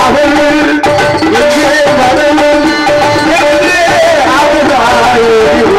அவள் எங்கே வரணும் என்றே அவள்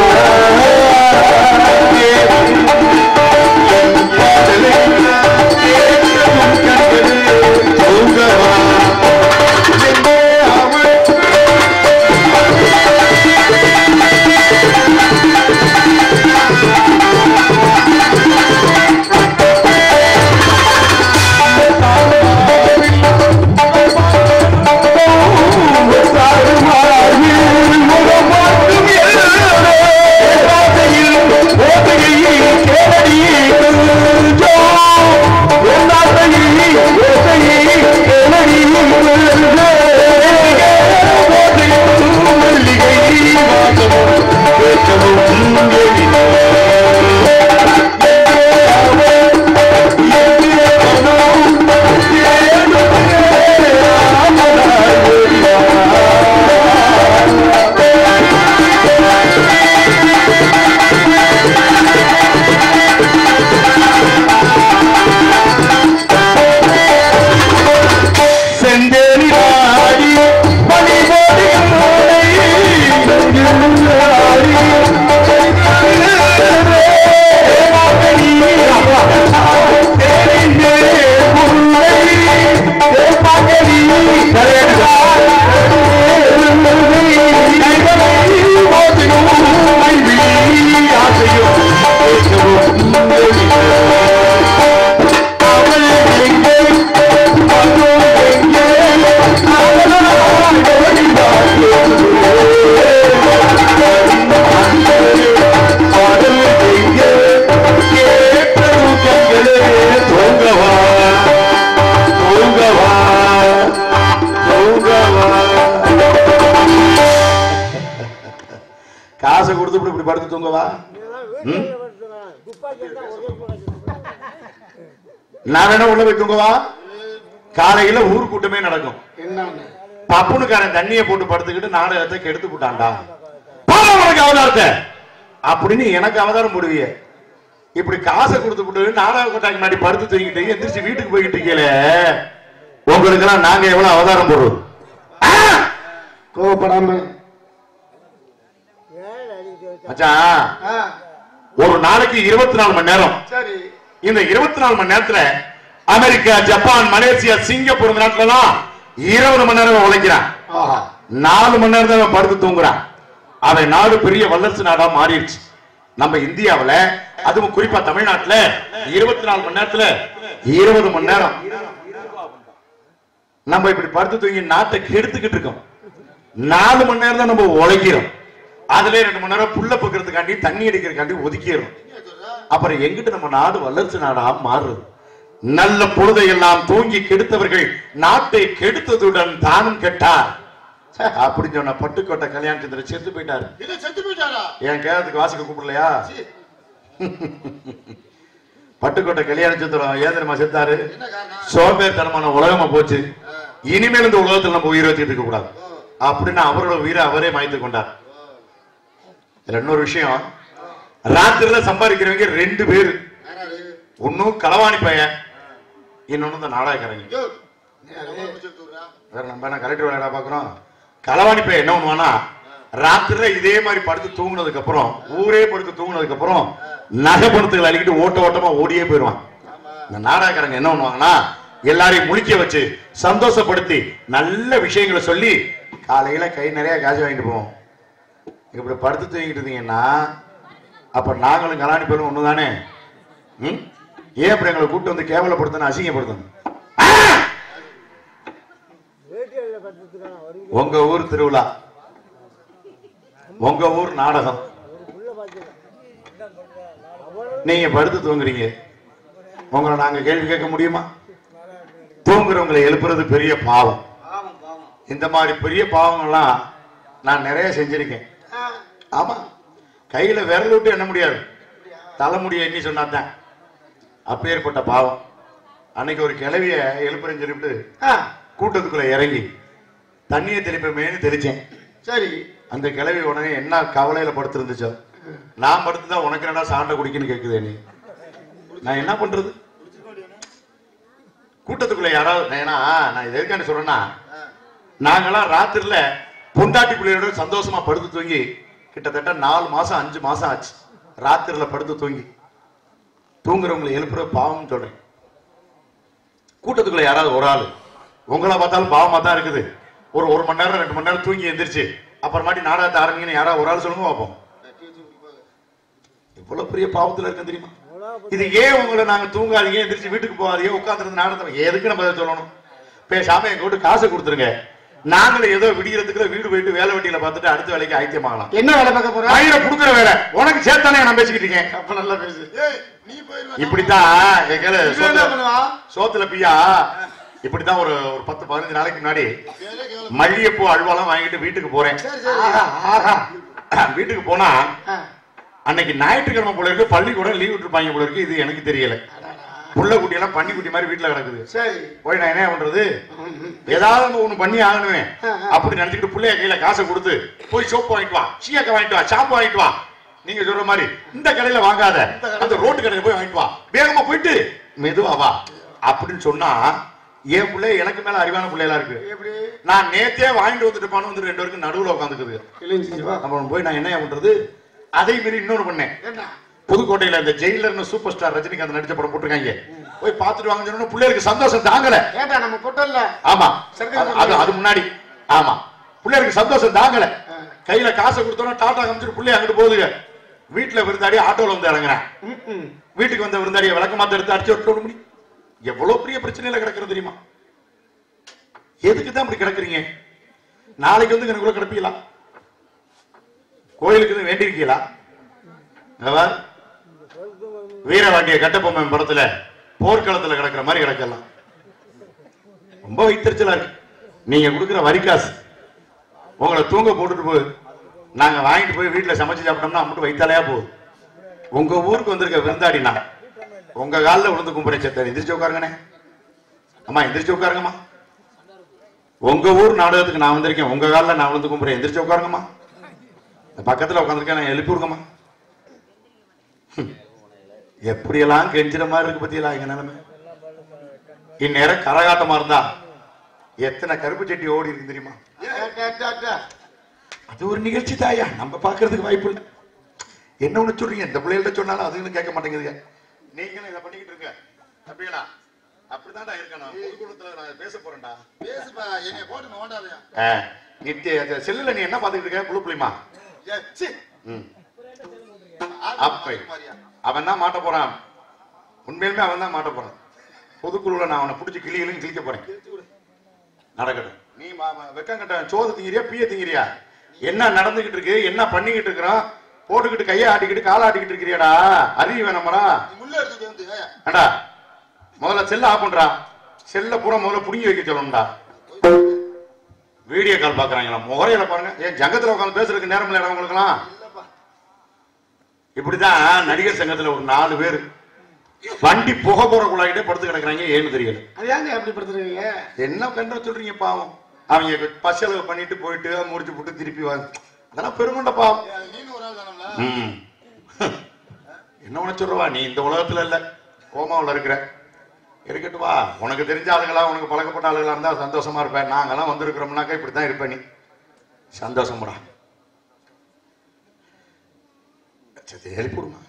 செந்தேனி நாடி மணி போடி காசை கொடுத்து இப்படி இப்படி படுத்து தூங்கவா ம்? நான் வேணா உள்ள போய் தூங்கவா காலையில ஊர் கூட்டமே நடக்கும் என்னன்னு பப்புனுக்காரன் தண்ணியை போட்டு படுத்துக்கிட்டு நாடகத்தை கெடுத்து போட்டான்டா பாரு உனக்கு அவதாரத்தை அப்படின்னு எனக்கு அவதாரம் போடுவிய இப்படி காசை கொடுத்து போட்டு நாடக கொட்டாங்க முன்னாடி படுத்து தூங்கிட்டு எந்திரிச்சு வீட்டுக்கு போய்கிட்டு இருக்கீங்களே உங்களுக்கு எல்லாம் நாங்க எவ்வளவு அவதாரம் போடுறோம் ஆ! கோவப்படாம மச்சான் ஆ, ஒரு நாளைக்கு இருபத்தி நாலு மணி நேரம் சரி இந்த இருபத்தி நாலு மணி நேரத்துல அமெரிக்கா ஜப்பான் மலேசியா சிங்கப்பூர் இந்த நாட்டுல எல்லாம் இருபது மணி நேரம் உழைக்கிறான் ஆஹா நாலு மணி நேரம் தான் அவன் படுத்து தூங்குறான் அவன் நாடு பெரிய வல்லரசு நாடா மாறிடுச்சு நம்ம இந்தியாவுல அதுவும் குறிப்பா தமிழ்நாட்டுல இருபத்தி நாலு மணி நேரத்துல இருபது மணி நேரம் நம்ம இப்படி படுத்து தூங்கி நாட்டை கெடுத்துக்கிட்டு இருக்கோம் நாலு மணி நேரம் தான் நம்ம உழைக்கிறோம் அதுல ரெண்டு மணி நேரம் புல்ல பக்கிறதுக்காண்டி தண்ணி அடிக்கிறதுக்காண்டி ஒதுக்கிடுறோம் அப்புறம் எங்கிட்ட நம்ம நாடு வல்லரசு நாடா மாறுறது நல்ல பொழுதையெல்லாம் தூங்கி கெடுத்தவர்கள் நாட்டை கெடுத்ததுடன் தானும் கெட்டார் அப்படின்னு சொன்ன பட்டுக்கோட்டை கல்யாணத்துல செத்து போயிட்டாரு இது செத்து போயிட்டாரா என் கேரத்துக்கு வாசிக்க கூப்பிடலையா சீ, பட்டுக்கோட்டை கல்யாண சித்திரம் ஏன் தெரியுமா செத்தாரு என்ன காரணம் சோம்பேறித்தனமான உலகமா போச்சு இனிமேல் இந்த உலகத்துல நம்ம உயிர் வச்சுட்டு இருக்க கூடாது அப்படின்னு அவரோட உயிரை அவரே மாய்த்து கொண்டார் இதுல இன்னொரு விஷயம் ராத்திரில சம்பாதிக்கிறவங்க ரெண்டு பேரு யாராரு? ஒன்னும் களவாணி பையன் இன்னொன்னு இந்த நாடகக்காரங்க யோ, நீ ரொம்ப பிடிச்சிட்டு வர்றா. வேற நம்ம என்ன கலெக்டர் விளையாட பாக்குறோம் களவாணி பையன் என்ன பண்ணுவானா ராத்திரில இதே மாதிரி படுத்து தூங்குனதுக்கு அப்புறம் ஊரே படுத்து தூங்குனதுக்கு அப்புறம் நகை பணத்துகளை அள்ளிக்கிட்டு ஓட்ட ஓட்டமா ஓடியே போயிடுவான் இந்த நாடகக்காரங்க என்ன பண்ணுவாங்கன்னா எல்லாரையும் முழிக்க வச்சு சந்தோஷப்படுத்தி நல்ல விஷயங்களை சொல்லி காலையில கை நிறைய காசு வாங்கிட்டு போவோம் இப்படி படுத்து தூங்கிட்டு இருந்தீங்கன்னா அப்ப நாங்களும் கலாணி பேரும் ஒண்ணுதானே ம்? ஏன் அப்படி எங்களை கூட்டு வந்து கேவலப்படுத்தணும் அசிங்கப்படுத்தணும் ஆ! உங்க ஊர் திருவிழா உங்க ஊர் நாடகம் நீங்க படுத்து தூங்குறீங்க உங்களை நாங்க கேள்வி கேட்க முடியுமா தூங்குறவங்களை எழுப்புறது பெரிய பாவம் பாவம், பாவம். இந்த மாதிரி பெரிய பாவங்கள்லாம் நான் நிறைய செஞ்சிருக்கேன் ஆ, ஆமா கையில விரல் விட்டு எண்ண முடியாது தலைமுடியை எண்ணி சொன்னாதான் அப்பேற்பட்ட பாவம் அன்னைக்கு ஒரு கிளவிய எழுப்புறேன்னு சொல்லிவிட்டு ஆ, கூட்டத்துக்குள்ள இறங்கி தண்ணியை தெளிப்பமேனு தெளிச்சேன் சரி அந்த கிளவி உடனே என்ன கவலையில படுத்திருந்துச்சோ நான் படுத்துதான் உனக்கு என்னடா சாண்டை குடிக்குன்னு கேக்குதே நீ நான் என்ன பண்றது கூட்டத்துக்குள்ள யாராவது நான் ஏன்னா நான் இது எதுக்காண்டி சொல்றேன்னா ஆ, நாங்கெல்லாம் ராத்திரில பொண்டாட்டி பிள்ளையோட சந்தோஷமா படுத்து தூங்கி கிட்டத்தட்ட நாலு மாசம் அஞ்சு மாசம் ஆச்சு ராத்திரில படுத்து தூங்கி தூங்குறவங்களை எழுப்புற பாவம் சொல்றேன் கூட்டத்துக்குள்ள யாராவது ஒரு ஆள் உங்களை பார்த்தாலும் பாவமா தான் இருக்குது ஒரு ஒரு மணி நேரம் ரெண்டு மணி நேரம் தூங்கி எந்திரிச்சு அப்புறமாட்டி நாடகத்தை ஆரம்பிங்கன்னு யாராவது ஒரு ஆள் சொல்லுங்க பார்ப்போம் எவ்வளவு பெரிய பாவத்துல இருக்கு தெரியுமா இது ஏன் உங்களை நாங்க தூங்காதீங்க எந்திரிச்சு வீட்டுக்கு போகாதீங்க உட்காந்துருந்து நாடகம் எதுக்கு நம்ம இதை சொல்லணும் பேசாம எங்க வீட்டு காசு கொடுத்துருங்க நாங்களும் ஏதோ விடியறதுக்குள்ள வீடு போயிட்டு வேலை வெட்டியில பார்த்துட்டு அடுத்த வேலைக்கு ஆயத்தியமாகலாம் என்ன வேலை பார்க்க போற ஆயிரம் கொடுக்குற வேலை உனக்கு சேர்த்தானே நான் பேசிக்கிட்டு இருக்கேன் அப்ப நல்லா பேசு ஏய் நீ போயிருவ இப்படித்தான் என் கேளு, இவன் என்ன சோத்துல- பண்ணுவா சோத்துல பியா இப்படித்தான் ஒரு ஒரு பத்து பதினஞ்சு நாளைக்கு முன்னாடி கேளு, கேளு. மல்லிகைப்பூ அல்வாலாம் வாங்கிட்டு வீட்டுக்கு போறேன் சரி சரி ஆஹா, ஆஹா. வீட்டுக்கு போனா ஆ. அன்னைக்கு ஞாயிற்றுக்கிழமை போல இருக்கு பள்ளிக்கூடம் லீவ் விட்டுருப்பாங்க போல இருக்கு இது எனக்கு தெரியல புள்ள குட்டி எல்லாம் பண்ணி குட்டி மாதிரி வீட்டுல கிடக்குது சரி போய் நான் என்ன பண்றது ம், ம். ஏதாவது நம்ம ஒண்ணு பண்ணி ஆகணுமே ஆ, ஆ. அப்படி நினைச்சுக்கிட்டு பிள்ளைய கையில காசை கொடுத்து போய் சோப்பு வாங்கிட்டு வா சீயக்க வாங்கிட்டு வா ஷாம்பு வாங்கிட்டு வா நீங்க சொல்ற மாதிரி இந்த கடையில வாங்காத அந்த ரோட்டு கடையில போய் வாங்கிட்டு வா வேகமா போயிட்டு மெதுவா வா அப்படின்னு சொன்னா என் பிள்ளை எனக்கு மேல அறிவான பிள்ளைகளா இருக்கு எப்படி நான் நேத்தே வாங்கிட்டு வந்துட்டு போன வந்து ரெண்டு பேருக்கு நடுவுல உட்காந்துக்குது கிழிஞ்சிச்சு வா அப்புறம் போய் நான் என்ன பண்றது அதே மீறி இன்னொரு பண்ணேன் என்ன புதுக்கோட்டையில இந்த ஜெயிலர்னு சூப்பர் ஸ்டார் ரஜினிகாந்த் நடிச்ச படம் போட்டிருக்காங்க போய் பார்த்துட்டு வாங்க சொன்னா பிள்ளைகளுக்கு சந்தோஷம் தாங்கல ஏண்டா நம்ம பொட்டல்ல ஆமா சர்க்கரை அது- அது அது முன்னாடி ஆமா பிள்ளைகளுக்கு சந்தோஷம் தாங்கல ஆ. கையில காசை கொடுத்தோன்னா டாடா காமிச்சிட்டு பிள்ளை அங்கிட்டு போகுதுங்க வீட்டுல விருந்தாடி ஆட்டோல வந்து இறங்குறேன் ம், ம். வீட்டுக்கு வந்த விருந்தாடிய விளக்கமாத்த எடுத்து அடிச்சு விட்டு முடி எவ்வளவு பெரிய பிரச்சனையில கிடக்குறது தெரியுமா எதுக்கு தான் இப்படி கிடக்குறீங்க நாளைக்கு வந்து எனக்குள்ள கிடப்பீங்களா கோயிலுக்கு வந்து வேண்டியிருக்கீங்களா இங்க பார். வீரவாண்டிய கட்டபொம்மன் படத்துல போர்க்களத்துல கிடக்குற மாதிரி கிடக்கலாம் ரொம்ப வைத்தறிச்சலா இருக்கு நீங்க கொடுக்குற வரிக்காசு உங்களை தூங்க போட்டுட்டு போகுது நாங்க வாங்கிட்டு போய் வீட்டுல சமைச்சு சாப்பிட்டோம்னா மட்டும் வைத்தாலையா போகுது உங்க ஊருக்கு வந்திருக்க விருந்தாடினா உங்க காலில் விழுந்து கும்பிட செத்த எந்திரிச்சு உட்காருங்கண்ணே அம்மா எந்திரிச்சு உட்காருங்கம்மா உங்க ஊர் நாடகத்துக்கு நான் வந்திருக்கேன் உங்க காலில் நான் விழுந்து கும்பிடுறேன் எந்திரிச்சு உட்காருங்கம்மா இந்த பக்கத்துல உட்காந்துருக்கேன் நான் எழுப்பி விடுங்கம்மா ஹம். எப்படியெல்லாம் கெஞ்சிற மாதிரி இருக்கு பத்தியெல்லாம் எங்க நிலைமை இந்நேரம் கரகாட்டமா இருந்தா எத்தனை கருப்பு சட்டி ஓடி இருக்கு தெரியுமா டா, டா, டா, டா. அது ஒரு நிகழ்ச்சி தாயா நம்ம பாக்குறதுக்கு வாய்ப்பு இல்லை என்ன ஒண்ணு சொல்றீங்க இந்த பிள்ளைகள்ட்ட சொன்னாலும் அதுன்னு கேட்க மாட்டேங்குதுங்க நீங்களும் இதை பண்ணிக்கிட்டு இருக்க அப்படிங்களா அப்படிதான்டா இருக்கணும் பொதுக்குளத்துல நான் பேச போறேன்டா பேசுப்பா என்னைய போட்டு நோண்டாதயா ஆ, நீ தே- அந்த செல்லுல நீ என்ன பாத்துக்கிட்டு இருக்க புழு புளிமா ஏ, சீ. ம் ஆள் அப்பை. மாதிரியா? அவன் தான் மாட்ட போறான் உண்மையிலுமே அவன் தான் மாட்ட போறான் பொதுக்குழுல நான் அவனை பிடிச்சி கிளிகளும் கிழிக்க போறேன் நடக்கட்டும் நீ ம- ம- வெக்கங்கட்ட சோறு திங்கிறியா பீய திங்கிறியா என்ன நடந்துகிட்டு இருக்கு என்ன பண்ணிக்கிட்டு இருக்கிறோம் போட்டுக்கிட்டு கையை ஆட்டிக்கிட்டு காலை ஆட்டிக்கிட்டு இருக்கிறியாடா அறிவு வேணாமடா நீ முள்ள எடுத்துட்டு வந்து ஏய், ஏண்டா முதல்ல செல்ல ஆஃப் பண்றா செல்ல பூரா முதல்ல புடுங்கி வைக்க சொல்லணும்டா வீடியோ கால் பாக்குறாங்களா முகரையில பாருங்க ஏன் ஜங்கத்துல உட்காந்து பேசுறதுக்கு நேரம் இல்லை உங்களுக்குலாம் இல்லப்பா இப்படிதான் நடிகர் சங்கத்துல ஒரு நாலு பேர் வண்டி புகை போற குழாயிட்டே படுத்து கிடக்குறாங்க ஏன்னு தெரியல அது ஏங்க எப்படி படுத்துருவீங்க என்ன கண்ட சொல்றீங்க பாவம் அவங்க பசலவு பண்ணிட்டு போயிட்டு முடிச்சு போட்டு திருப்பி வாங்க அதெல்லாம் பெருமண்ட பாவம் ஏய், நீனு ஒரு ஆள் தானம்ல ம். என்ன உன சொல்றவா நீ இந்த உலகத்துல இல்ல கோமாவுல இருக்கிற இருக்கட்டும் வா உனக்கு தெரிஞ்ச ஆளுங்களா உனக்கு பழக்கப்பட்ட ஆளுகளா இருந்தா சந்தோஷமா இருப்பேன் நாங்கெல்லாம் வந்திருக்கிறோம்னாக்கா இப்படித்தான் இருப்ப நீ சந்தோஷம்டா சரி எழுப்பிடுமா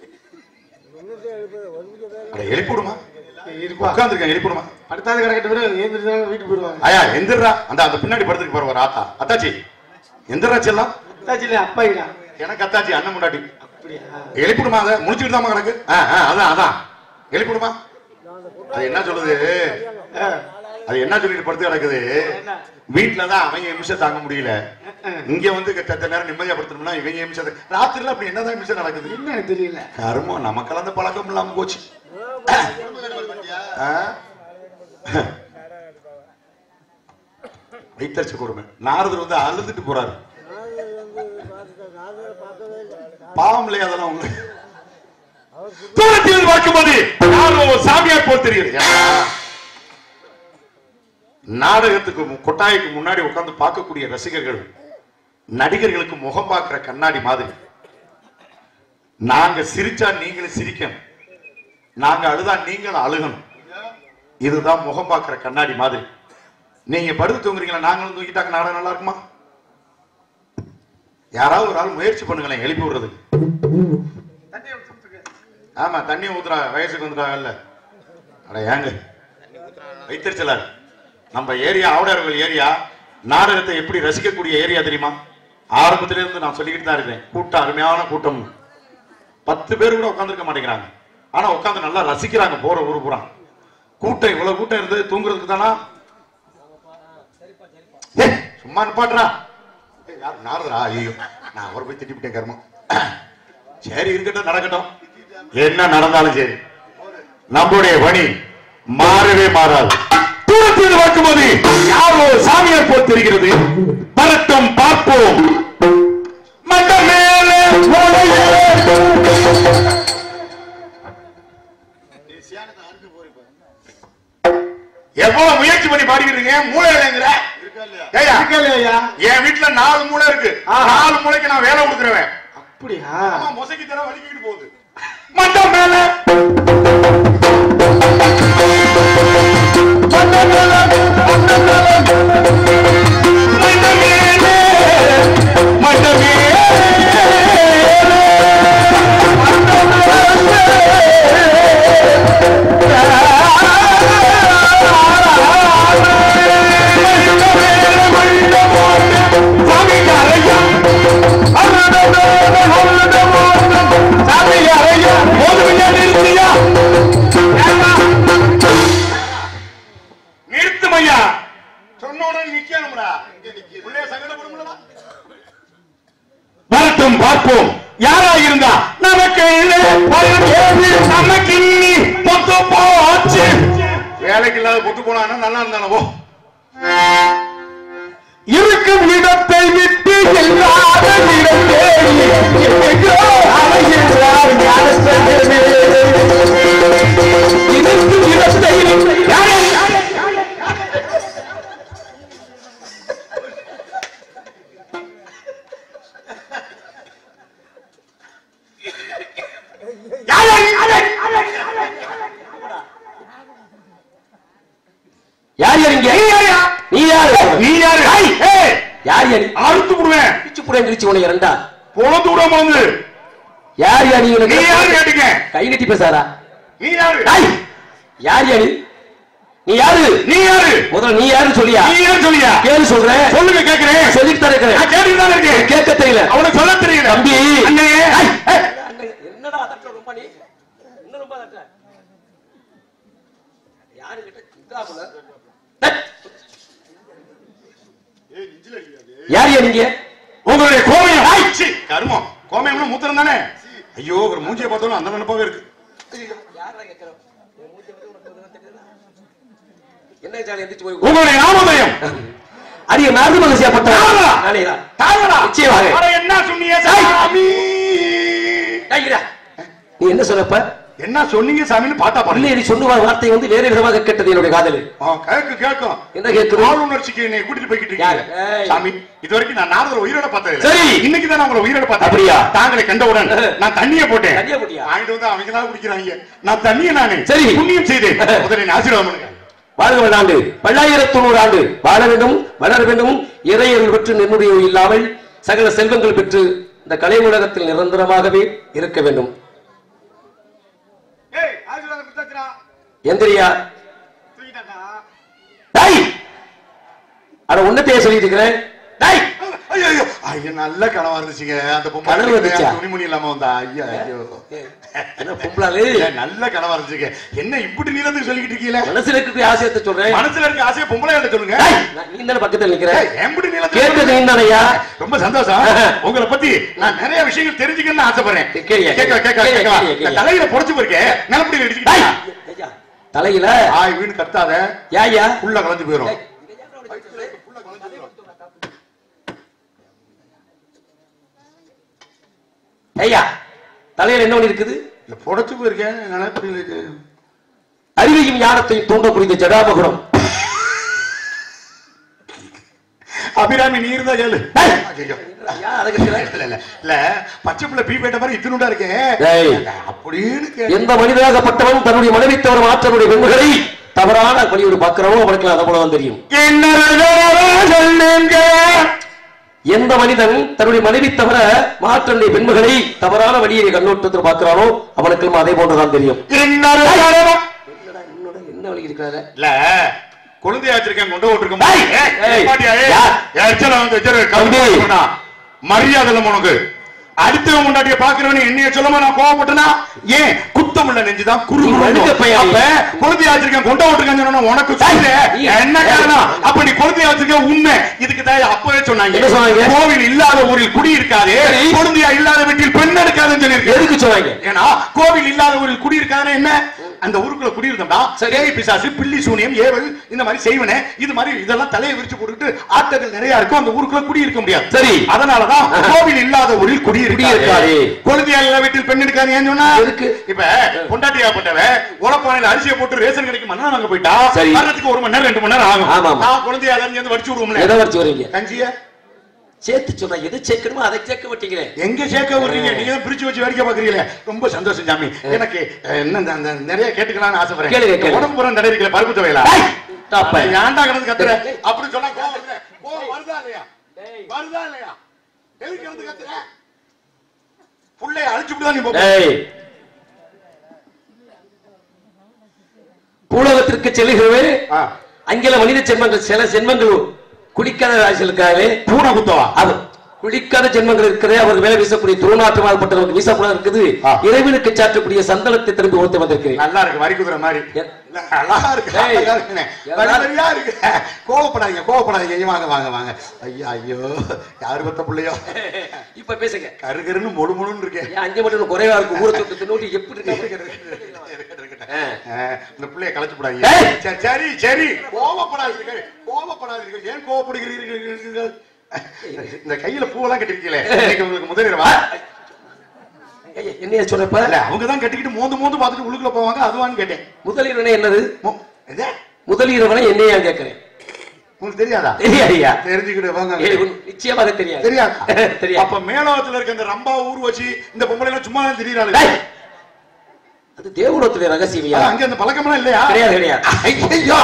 அட எழுப்பிடுமா இருப்பா உட்காந்துருக்கேன் எழுப்பிடுமா அடுத்தாது கிடக்கட்டு விட ஏந்திரிச்சாங்க வீட்டுக்கு போயிடுவாங்க ஐயா எந்திரா அந்த அந்த பின்னாடி படுத்துக்கு பாரு ஒரு ஆத்தா அத்தாச்சி எந்திரா செல்லாம் அத்தாச்சி அப்பா இல்ல எனக்கு அத்தாச்சி அண்ணன் முன்னாடி அப்படியா எழுப்பிடுமா அதை முடிச்சுட்டு தான் கிடக்கு ஆ, ஆ, அதான் அதான் எழுப்பிடுமா அது என்ன சொல்லுது ஆ, அது என்ன சொல்லிட்டு படுத்து கிடக்குது என்ன? வீட்டுலதான் அவங்க நிமிஷம் தாங்க முடியல இங்க வந்து செத்த நேரம் நிம்மதியா படுத்தணும்னா இவங்க நிமிஷம் ராத்திரில அப்படி என்னதான் நிமிஷம் நடக்குது என்ன எனக்கு தெரியல கருமம் நமக்கெல்லாம் அந்த பழக்கம் இல்லாம போச்சு ஆ? வைத்தறிச்சு கொடுமை நாரதர் வந்து அழுதுட்டு போறாரு பாவம் இல்லையா அதெல்லாம் உங்களுக்கு தூரத்தில் பார்க்கும்போது யாரோ ஒரு சாமியார் போல் தெரியுது ஏன்னா, நாடகத்துக்கு மு- கொட்டாய்க்கு முன்னாடி உட்கார்ந்து பார்க்கக்கூடிய ரசிகர்கள் நடிகர்களுக்கு முகம் பார்க்கிற கண்ணாடி மாதிரி நாங்க சிரிச்சா நீங்களும் சிரிக்கணும் நாங்க அழுதா நீங்களும் அழுகணும் இதுதான் முகம் பார்க்கிற கண்ணாடி மாதிரி நீங்க படுத்து தூங்குறீங்களா நாங்களும் தூங்கிட்டாங்க நாடகம் நல்லா இருக்குமா யாராவது ஒரு ஆள் முயற்சி பண்ணுங்களேன் எழுப்பி விடுறதுக்கு ஆமா தண்ணி ஊத்துறா வயசுக்கு வந்துட்டாங்கல்ல அட ஏங்க வைத்தறிச்சலார் நம்ம ஏரியா ஆவுடையார்கள் ஏரியா நாடகத்தை எப்படி ரசிக்கக்கூடிய ஏரியா தெரியுமா ஆரம்பத்தில இருந்து நான் சொல்லிக்கிட்டு தான் இருக்கேன் கூட்டம் அருமையான கூட்டம் பத்து பேர் கூட உட்காந்துருக்க மாட்டேங்கிறாங்க ஆனா உட்காந்து நல்லா ரசிக்கிறாங்க போற ஊரு பூரா கூட்டம் இவ்வளவு கூட்டம் இருந்து தூங்குறதுக்கு தானா ஏய், சும்மா நிப்பாட்டுறா ஏய், யார் நாரதரா ஐயோ நான் அவரை போய் திட்டிவிட்டேன் கர்மம் சரி இருக்கட்டும் நடக்கட்டும் என்ன நடந்தாலும் சரி நம்முடைய பணி மாறவே மாறாது தூரத்தில் பார்க்கும்போது யாரோ சாமியார் போல் தெரிகிறது வரட்டும் பார்ப்போம் மண்ட மேலே ஓடையே. எவ்வளவு முயற்சி பண்ணி பாடிக்கிறீங்க மூளை இல்லைங்கிற ஏய்யா, இருக்கலையா என் வீட்டுல நாலு மூளை இருக்கு ஆஹா. நாலு மூளைக்கு நான் வேலை கொடுக்குறேன் அப்படியா ஆமா மொசைக்கு தர வலிக்கிட்டு போகுது மண்டம் மேல மண்டம் மேல மண்டம் மேல மண்டம் மேலே மண்டம் மேலே நிறுத்துமையா சொன்னோட நிக்கணும்டா உள்ளே சங்கடப்படும்லடா வரட்டும் பார்ப்போம் யாரா இருந்தா நமக்கு இல்லை, பயம் ஏது, நமக்கு இன்னி பொத்து போச்சு வேலைக்கு இல்லாத பொத்து போனா நல்லா இருந்தானோ போ இருக்கும் இடத்தை விட்டு இல்லாத இடம் தேடி எங்கெங்கோ அலைகின்றார் ஞானசேகரனே. இருக்கும் இடத்தை விட்டு- யாரே? யாரே? யாரே? யார் யார் இங்க நீ யாரையா? நீ யாரு நீ யாரு ஐ, ஏய், யார் யார் அறுத்து விடுவேன் பிச்சு புடைய கிழிச்சு உனக்கு ரெண்டா பொழந்து விடாம வந்து யார் யார் நீ நீ உனக்கு யாரு கேட்டுங்க கை நீட்டி பேசாரா நீ யாரு டேய், யார் யாரு நீ யாரு நீ யாரு முதல்ல நீ யாருன்னு சொல்லியா நீ யாரு சொல்லியா கேளு சொல்றேன் சொல்லுங்க கேக்குறேன் சொல்லிட்டு தான் இருக்கிறேன் நான் கேட்டுட்டு தான் இருக்கேன் கேட்க தெரியல அவனுக்கு சொல்ல தெரியல தம்பி. அண்ணே ஐ, ஏய், என்னடா அதட்ட ரொம்ப நீ இன்னும் ரொம்ப அதட்ட யாரு கிட்ட இதாகுல யார் யார் நீங்க உங்களுடைய கோமயம் ஐ, சீ, கருமம் கோமயம்னா மூத்திரம் தானே ஐயோ ஒரு மூஞ்சியை பார்த்தாலும் அந்த நினைப்பாவே இருக்கு யாரா கேக்குறோம் என்ன ஜாலி எந்திரிச்சு போய் உங்களுடைய நாமோதயம் அரிய நாடு மனசியாப்பட்ட நானா? நானேதான் தாங்களா நிச்சயமாக. அட, என்ன சொன்னீங்க சாமி டேய், இருடா. நீ என்ன சொன்னப்ப என்ன சொன்னீங்க சாமின்னு பாட்டா பாருங்க இல்லையே நீ சொன்ன வார்த்தை வந்து வேற விதமாக கேட்டது என்னுடைய காதலு கேக்கு கேட்கும் என்ன கேக்குது ஆளுநர்ச்சிக்கு என்னை கூட்டிட்டு போய்கிட்டு யாரு? இருக்கீங்க ஏய். சாமி இது வரைக்கும் நான் நாரதர் உயிரோட பார்த்தது இல்ல. சரி. இன்னைக்கு தான் நான் உங்களை உயிரோட பார்த்தேன் அப்படியா? தாங்களை கண்டவுடன் நான் தண்ணியை போட்டேன் தண்ணியை போட்டியா? வாங்கிட்டு வந்து அவங்க தான் குடிக்கிறாங்க நான் தண்ணியை நானே சரி. புண்ணியம் செய்தேன் முதலில் ஆசீர்வாதம் பண்ணுங்க வாழ்க வல்லாண்டு பல்லாயிரத்து நூறு ஆண்டு வாழ வேண்டும் வளர வேண்டும் இறையர்கள் பெற்று நிர்முடிவு இல்லாமல் சகல செல்வங்கள் பெற்று இந்த கலை உலகத்தில் நிரந்தரமாகவே இருக்க வேண்டும் ஏய் ஆசீர்வாதம் கொடுத்தாச்சுடா எந்திரியா தூக்கிட்டாக்கா டேய் அட உன்னத்தையே சொல்லிட்டு இருக்கிறேன் டேய் ஐயோ ஐயோ ஐயோ நல்ல கனவா இருந்துச்சுங்க அந்த கனவு பொம்பளை வந்துச்சா? துணிமணி இல்லாம வந்தா ஐயோ ஐயோ என்ன பொம்பளாலு ஏ, நல்ல கனவா இருந்துச்சுங்க என்ன இப்படி நீளத்துக்கு சொல்லிக்கிட்டு இருக்கீங்களே மனசுல இருக்கிற ஆசையத்தை சொல்றேன் மனசுல இருக்க ஆசையை பொம்பளை கிட்ட சொல்லுங்க டேய், நான் நீ தானே பக்கத்துல நிக்கிற ஏய், எப்படி நீளத்துக்கு கேட்டது சொல்லுங்க? நீ தானையா ரொம்ப சந்தோஷம் உங்களை பத்தி நான் நிறைய விஷயங்கள் தெரிஞ்சுக்கணும்னு ஆசைப்படுறேன் கேளியா, கேட்க கேட்க கேளியா, கேட்க கேளியா, கேளியா. தலையில புடைச்சு போயிருக்கேன் நிலப்படி டேய், அடிச்சுக்கிட்டா ஐயா, தலையில ஆய் வீணு கத்தாத யாயா புள்ள கலந்து போயிரும் ஐயா தலையில என்ன ஒண்ணு இருக்குது இல்ல புடைச்சு போயிருக்கேன் நிலப்படி இருக்கு அறிவையும் ஞானத்தையும் தூண்டக்கூடிய ஜடாமகுடம் அபிராமி நீ இருந்தா கேளு டேய். ஐயோ. ஐயா, அதுக்கு சில- இல்ல இல்ல இல்ல பச்சை புள்ள பீ பேட்ட மாதிரி இத்தினுண்டா இருக்கேன் டேய். அப்படின்னு கேளு. எந்த மனிதனாகப்பட்டவன் தன்னுடைய மனைவி தவிர மாற்றனுடைய பெண்களை தவறான வழியோடு பார்க்கிறோமோ அவனுக்கு அதை போலதான் தெரியும் என்ன எந்த மனிதன் தன்னுடைய மனைவி தவிர மாற்றண்டை பெண்மகளை தவறான வழியை கண்ணோட்டத்தில் பார்க்கிறானோ அவனுக்கும் அதே போன்றுதான் தெரியும் இன்னொரு என்னடா, என்னோட என்ன வழி இருக்கிறாரு இல்ல குழந்தையா வச்சிருக்கேன் கொண்டு விட்டுருக்கோம் ஏய், ஏய், யார்? தம்பி. மரியாதை இல்ல உனக்கு அடுத்தவன் முன்னாடிய பாக்குறவன் என்னைய சொல்லாம நான் கோவப்பட்டனா ஏன் குத்தம் உள்ள நெஞ்சுதான் குரு நீ வழுக்க பையன். அப்ப குழந்தையா வச்சிருக்கேன் கொண்டு விட்டுருக்கேன்னு சொன்னா உனக்கு சொல்லு நீ- என்ன காரணம் அப்ப நீ குழந்தையா வச்சிருக்க உண்மை இதுக்கு தான் அப்பவே சொன்னாங்க என்ன சொன்னாங்க? கோவில் இல்லாத ஊரில் குடி இருக்காது சரி. குழந்தையா இல்லாத வீட்டில் பெண் எடுக்காதுன்னு சொல்லியிருக்கு எதுக்கு சொன்னாங்க ஏன்னா கோவில் இல்லாத ஊரில் குடியிருக்காதுன்னா என்ன அந்த ஊருக்குள்ள குடியிருந்தோம்னா சரி. பேய் பிசாசு பில்லி சூனியம் ஏவல் இந்த மாதிரி செய்வனே இது மாதிரி இதெல்லாம் தலையை விரிச்சு போட்டுட்டு ஆட்டங்கள் நிறைய இருக்கும் அந்த ஊருக்குள்ள குடியிருக்க முடியாது சரி. அதனாலதான் கோவில் இல்லாத ஊரில் குடியிருக்காது குடியிருக்காது. குழந்தையா இல்ல வீட்டில் பெண் எடுக்காது ஏன் சொன்னா எதுக்கு? இப்ப பொண்டாட்டியாப்பட்டவ உலப்பானையில அரிசியை போட்டு ரேஷன் கடைக்கு மண்ணா வாங்க போயிட்டா சரி. வர்றதுக்கு ஒரு மணி நேரம் ரெண்டு மணி நேரம் ஆகும் ஆமா, ஆமா. நான் குழந்தையா இருந்து வடிச்சு விடுவோம்ல எதை வச்சு வரீங்க கஞ்சிய சேர்த்து சொல்ற எது சேர்க்கணுமோ அதை சேர்க்க மாட்டீங்களே எங்க சேர்க்க விடுறீங்க நீங்க தான் பிரிச்சு வச்சு வேடிக்கை பாக்குறீங்களே ரொம்ப சந்தோஷம் சாமி எனக்கு அஹ், என்ன இந்த- இந்த நிறைய கேட்டுக்கலாம்னு கேளுங்க, ஆசைப்படுறேன் கேளுங்க. உடம்பு புறம் தடை இருக்கல பருப்பு துவையலா ஏய், டாப்பா. ஏன்டா கிடந்து கத்துற அப்படி சொன்னா கோவம் வருது. கோவம் வருதா இல்லையா வருதா இல்லையா எதுக்கு கிடந்து கத்துற புள்ளைய அழிச்சு விடுதா நீ போ. ஏய் பூலகத்திற்கு செல்லுகிறவே ஆ, அங்கில மனித ஜென்மங்கள் சில ஜென்மங்கள் குடிக்காத ராசிகளுக்காகவே பூனை குத்தவா அது குளிக்காத ஜென்மங்கள் இருக்கிறது அவர் மேல வீசக்கூடிய துருநாற்றமாகப்பட்டவருக்கு வீசக்கூடாது இருக்குது ஆ. இறைவனுக்கு சாற்றக்கூடிய சந்தனத்தை திரும்பி கொடுத்து வந்திருக்கிறேன் நல்லா இருக்கு வரி குதிரை மாதிரி எ- நல்லா இருக்கு ஏய். அழகா இருக்குண்ணே. வரி எல்லாரும் வரியா இருக்கு கோவப்படாதீங்க கோவப்படாதீங்க ஐயா, வாங்க வாங்க வாங்க ஐயா ஐயோ யாரு பத்த பிள்ளையோ இப்ப பேசுங்க கருகருன்னு மொழு மொழுன்னு இருக்கேன் ஏன் அஞ்சு மட்டும் குறைவா இருக்கு ஊரை தொட்டு நோட்டி எப்படி இருக்கு ஆ. அஹ், இந்த பிள்ளைய கலைச்சு ஏய். போடாதீங்க சரி, சரி சரி கோவப்படாதீர்கள் கோவப்படாதீர்கள் ஏன் கோவப்படுகிறீர்கள் இந்த கையில பூவெல்லாம் கட்டிருக்கீங்களே இன்னைக்கு உங்களுக்கு முதலிரவா ஏய், என்னைய சொல்றப்ப இல்ல அவங்க தான் கட்டிக்கிட்டு மோந்து மோந்து பார்த்துட்டு உள்ளுக்குள்ள போவாங்க அதுவான்னு கேட்டேன் முதலீரவனை என்னது மோ- எது? முதலீரவனை என்னையா கேட்கிறேன் உங்களுக்கு தெரியாதா தெரியாதியா தெரிஞ்சுக்கிட்டு வாங்க ஏய், உன் நிச்சயமாக தெரியாது தெரியாது தெரியாது. அப்ப மேலோகத்துல இருக்க இந்த ரம்பா ஊர் வச்சு இந்த பொம்பளை எல்லாம் சும்மா தான் தெரியுறாங்க டேய், அது தேவலோகத்துடைய ரகசியமியா அங்க அந்த பழக்கம்லாம் இல்லையா கிடையாது கிடையாது ஐயோ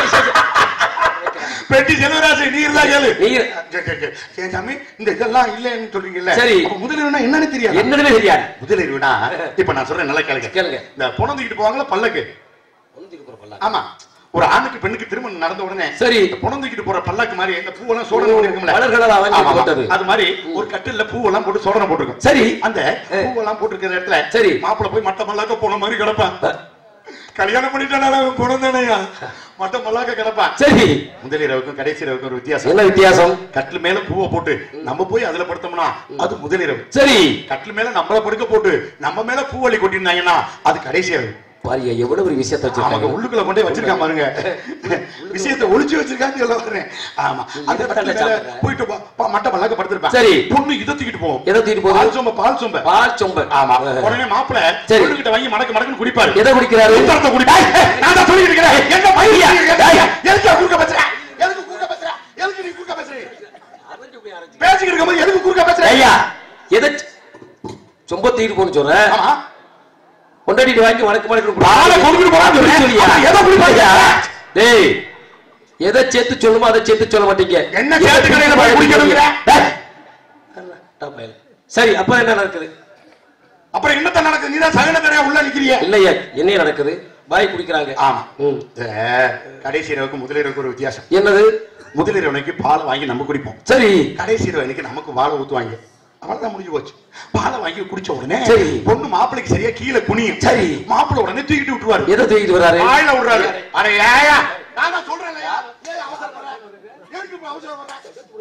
பெட்டி செல்வராசு நீ இருந்தா கேளு நீர் சரி, சரி, சரி. சரி, சாமி இந்த இதெல்லாம் இல்லைன்னு சொல்றீங்கல்ல சரி. அப்ப முதலிரவுனா என்னன்னு தெரியாது என்னன்னு தெரியாது முதலிரவுனா இப்ப நான் சொல்றேன் நல்லா கேளுங்க கேளுங்க. இந்த புணந்துக்கிட்டு போவாங்கல்ல பல்லக்கு ஆமா ஒரு ஆணுக்கு பெண்ணுக்கு திருமணம் நடந்த உடனே சரி. இந்த புணந்துக்கிட்டு போற பல்லக்கு மாதிரி இந்த பூவெல்லாம் சோடனை போட்டிருக்கும்ல மலர்களால் அவன் ஆமா, ஆமா. போட்டது. அது மாதிரி ஒரு கட்டில்ல பூவெல்லாம் போட்டு சோடனை போட்டிருக்கும் சரி அந்த பூவெல்லாம் போட்டிருக்கிற இடத்துல சரி. மாப்பிள்ளை போய் மட்ட மல்லாக்க போன மாதிரி கிடப்பான் கல்யாணம் பண்ணிட்டானால அவன் குழந்தைனையா மட்ட மல்லாக்க கிடப்பான் சரி முதல் இரவுக்கும் கடைசி இரவுக்கும் ஒரு வித்தியாசம் என்ன வித்தியாசம் கட்டில் மேல பூவை போட்டு நம்ம போய் அதுல படுத்தோம்னா அது முதல் இரவு சரி கட்டில் மேல நம்மள படுக்க போட்டு நம்ம மேல பூவள்ளி கொட்டிருந்தாங்கன்னா அது கடைசி இரவு பாரியா எவ்வளவு ஒரு விஷயத்தை ஆமாங்க வச்சிருக்காங்க உள்ளுக்குள்ள கொண்டே வச்சிருக்கான் பாருங்க விஷயத்தை ஒளிச்சு வச்சிருக்கான்னு சொல்ல வர்றேன் ஆமா அந்த இதை கட்டில் தானே மேல சாப்பிடுறேன். போயிட்டு பா- பா- மட்ட மல்லாக்க படுத்திருப்பான் சரி. பொண்ணு இதை தூக்கிட்டு போவோம் எதை தூக்கிட்டு போகுது? பால் சொம்ப பால் சொம்ப பால் சொம்பன் ஆமா உடனே மாப்பிள சரி. பொண்ணுகிட்ட வாங்கி மடக்கு மடக்குன்னு குடிப்பாரு எதை குடிக்கிறாரு உத்தரத்தை குடிப்பாரு நான் தான் சொல்லிட்டு இருக்கிறேன் என்ன பையன் எதுக்கு குறுக்க பேசுற எதுக்கு குறுக்க பேசுற எதுக்கு நீ குறுக்க பேசுற பேசிக்கிட்டு இருக்கும்போது எதுக்கு குறுக்க பேசுற ஐயா எதை சொம்ப தூக்கிட்டு போன்னு சொல்ற ஆமா கொண்டாடிட்டு வாங்கி வணக்கு மடக்கு பாலை கொண்டுட்டு போறான்னு சொல்றேன். சொல்லியா அப்ப எதை குடிப்பாங்க? டேய் எதை சேர்த்து சொல்லுமோ அதை சேர்த்து சொல்ல மாட்டீங்க என்ன சேர்த்து கடையில போய் குடிக்கணுங்கிற? டேய். டப்பையில. சரி அப்ப என்ன நடக்குது அப்புறம் என்னத்த நடக்குது நீதான் சகன தடையா உள்ள நிக்கிறிய இல்லையா என்ன நடக்குது பாய் குடிக்கிறாங்க ஆமா ம். இந்த கடைசி இரவுக்கு முதலிரவுக்கு ஒரு வித்தியாசம் என்னது முதலிரவனைக்கு பால் வாங்கி நம்ம குடிப்போம் சரி கடைசி இரவனுக்கு நமக்கு வாழை ஊத்துவாங்க அவ்வளவுதான் முடிஞ்சு போச்சு பாலை வாங்கி குடிச்ச உடனே சரி. பொண்ணு மாப்பிளைக்கு சரியா கீழே குனியும் சரி. மாப்பிள்ளை உடனே தூக்கிட்டு விட்டுருவாரு எதை தூக்கிட்டு வராரு வாயில விடுறாரு அட ஏயா நான் தான் சொல்றேன் இல்லையா ஏன் அவசரப்படுற? எதுக்கு இப்ப அவசரப்படுற?